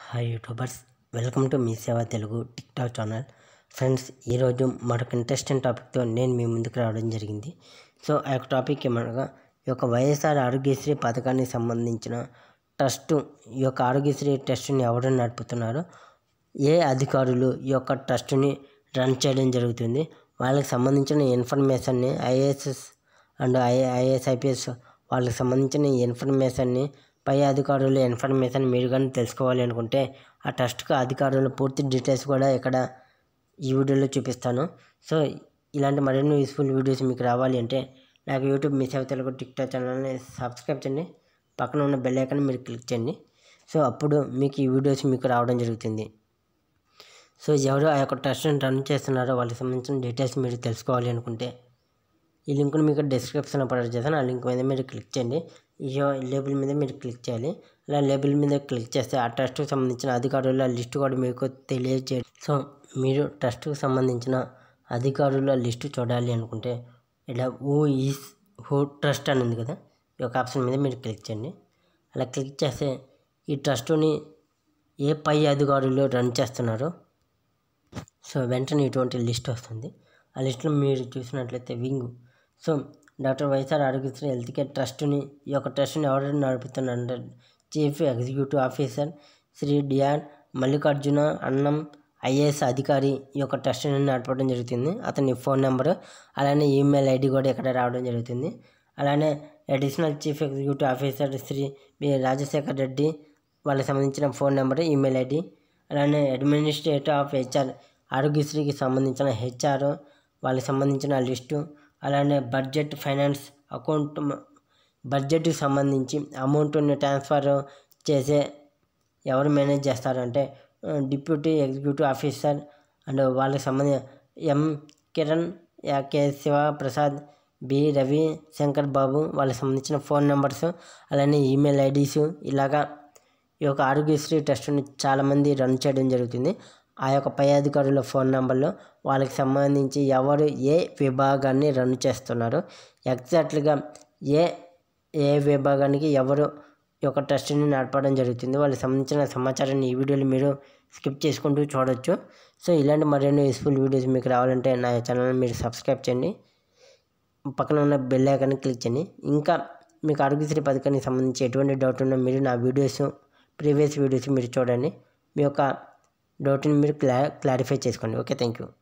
hi YouTubers welcome to Mee Seva Telugu TikTok channel friends ఈరోజు మరొక interesting టాపిక్తో నేను మీ ముందుకు రావడం జరిగింది సో ఆ యొక్క టాపిక్ ఏమనగా ఈ యొక్క వైఎస్ఆర్ ఆరోగ్యశ్రీ పథకానికి సంబంధించిన ట్రస్ట్ ఈ యొక్క ఆరోగ్యశ్రీ ట్రస్ట్ని ఎవరు నడుపుతున్నారో ఏ అధికారులు ఈ యొక్క ట్రస్ట్ని రన్ చేయడం జరుగుతుంది వాళ్ళకి సంబంధించిన ఇన్ఫర్మేషన్ని IAS and I IAS IPS వాళ్ళకి సంబంధించిన ఇన్ఫర్మేషన్ని పై అధికారుల ఇన్ఫర్మేషన్ మీరు కానీ తెలుసుకోవాలి అనుకుంటే ఆ ట్రస్ట్కి అధికారుల పూర్తి డీటెయిల్స్ కూడా ఇక్కడ ఈ వీడియోలో చూపిస్తాను సో ఇలాంటి మరిన్ని యూస్ఫుల్ వీడియోస్ మీకు రావాలి అంటే నాకు YouTube Mee Seva Telugu TikTok ఛానల్ని సబ్స్క్రైబ్ చేయండి పక్కన ఉన్న బెల్ ఐకాన్ మీరు క్లిక్ చేయండి సో అప్పుడు మీకు ఈ వీడియోస్ మీకు రావడం జరుగుతుంది సో ఎవరు ఆ యొక్క ట్రస్ట్ని రన్ చేస్తున్నారో వాళ్ళకి సంబంధించిన డీటెయిల్స్ మీరు తెలుసుకోవాలి అనుకుంటే ఈ లింక్ను మీకు డిస్క్రిప్షన్లో ప్రొవైడ్ చేస్తాను ఆ లింక్ మీద మీరు క్లిక్ చేయండి ఈ లేబుల్ మీద మీరు క్లిక్ చేయాలి అలా లేబుల్ మీద క్లిక్ చేస్తే ఆ ట్రస్ట్కి సంబంధించిన అధికారుల లిస్ట్ కూడా మీకు తెలియజేయాలి సో మీరు ట్రస్ట్కి సంబంధించిన అధికారుల లిస్టు చూడాలి అనుకుంటే ఇలా హూ ఈస్ హూ ట్రస్ట్ అని ఉంది కదా ఈ యొక్క ఆప్షన్ మీద మీరు క్లిక్ చేయండి అలా క్లిక్ చేస్తే ఈ ట్రస్టుని ఏ పై అధికారులు రన్ చేస్తున్నారో సో వెంటనే ఇటువంటి లిస్ట్ వస్తుంది ఆ లిస్ట్లో మీరు చూసినట్లయితే wing so doctor YSR Aarogyasri health care ట్రస్ట్ని ఈ యొక్క ట్రస్ట్ని ఎవరు నడుపుతున్నారు chief executive officer Shri D R Mallikarjuna Annam IAS అధికారి ఈ యొక్క ట్రస్ట్ని నడపడం జరుగుతుంది అతని ఫోన్ నెంబరు అలానే ఈమెయిల్ ఐడి కూడా ఇక్కడ రావడం జరుగుతుంది అలానే additional chief executive officer Shri B Rajasekhar Reddy వాళ్ళకి సంబంధించిన ఫోన్ నెంబరు ఈమెయిల్ ఐడి అలానే అడ్మినిస్ట్రేటర్ ఆఫ్ హెచ్ఆర్ ఆరోగ్యశ్రీకి సంబంధించిన హెచ్ఆర్ వాళ్ళకి సంబంధించిన లిస్టు అలానే బడ్జెట్ ఫైనాన్స్ అకౌంట్ బడ్జెట్కి సంబంధించి అమౌంట్ని ట్రాన్స్ఫర్ చేసే ఎవరు మేనేజ్ చేస్తారంటే డిప్యూటీ ఎగ్జిక్యూటివ్ ఆఫీసర్ అండ్ వాళ్ళకి సంబంధించిన M Kiran K Sivaprasad B Ravi Shankar Babu వాళ్ళకి సంబంధించిన ఫోన్ నెంబర్స్ అలానే ఈమెయిల్ ఐడీస్ ఇలాగా ఈ యొక్క ఆరోగ్యశ్రీ టెస్ట్ని చాలామంది రన్ చేయడం జరుగుతుంది ఆ యొక్క పై అధికారుల ఫోన్ నెంబర్లో వాళ్ళకి సంబంధించి ఎవరు ఏ విభాగాన్ని రన్ చేస్తున్నారు ఎగ్జాక్ట్గా ఏ ఏ విభాగానికి ఎవరు ఈ యొక్క టెస్ట్ని నడపడం జరుగుతుంది వాళ్ళకి సంబంధించిన సమాచారాన్ని ఈ వీడియోలో మీరు స్కిప్ చేసుకుంటూ చూడొచ్చు సో ఇలాంటి మరిన్ని యూస్ఫుల్ వీడియోస్ మీకు రావాలంటే నా ఛానల్ని మీరు సబ్స్క్రైబ్ చేయండి పక్కన ఉన్న బెల్ ఐకాన్ని క్లిక్ చేయండి ఇంకా మీకు ఆరోగ్యశ్రీ పథకానికి సంబంధించి ఎటువంటి డౌట్ ఉన్నా మీరు నా వీడియోస్ ప్రీవియస్ వీడియోస్ మీరు చూడండి మీ యొక్క డౌట్ని మీరు క్లా క్లారిఫై చేసుకోండి ఓకే థ్యాంక్ యూ